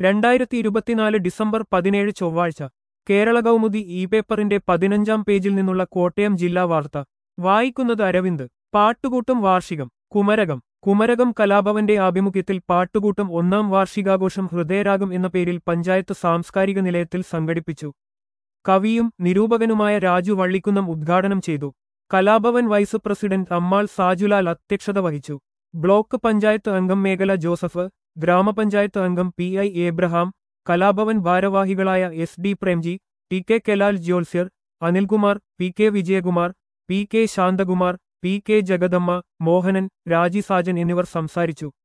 രണ്ടായിരത്തി ഇരുപത്തിനാല് ഡിസംബർ പതിനേഴ് ചൊവ്വാഴ്ച കേരള കൗമുദി ഇ പേപ്പറിന്റെ പതിനഞ്ചാം പേജിൽ നിന്നുള്ള കോട്ടയം ജില്ലാ വാർത്ത വായിക്കുന്നത് അരവിന്ദ് പാട്ടുകൂട്ടും വാർഷികം കുമരകം കുമരകം കലാഭവന്റെ ആഭിമുഖ്യത്തിൽ പാട്ടുകൂട്ടും ഒന്നാം വാർഷികാഘോഷം ഹൃദയരാഗം എന്ന പേരിൽ പഞ്ചായത്ത് സാംസ്കാരിക നിലയത്തിൽ സംഘടിപ്പിച്ചു കവിയും നിരൂപകനുമായ രാജു വള്ളിക്കുന്നം ഉദ്ഘാടനം ചെയ്തു കലാഭവൻ വൈസ് പ്രസിഡന്റ് അമ്മാൾ സാജുലാൽ അധ്യക്ഷത വഹിച്ചു ബ്ലോക്ക് പഞ്ചായത്ത് അംഗം മേഖല ജോസഫ് ഗ്രാമപഞ്ചായത്ത് അംഗം പി ഐ ഏബ്രഹാം കലാഭവൻ ഭാരവാഹികളായ S D Premji T K കെലാൽ ജ്യോത്സ്യർ Anilkumar P K Vijayakumar P K Santhakumar P K Jagadamma Mohanan Raji Sajan എന്നിവർ സംസാരിച്ചു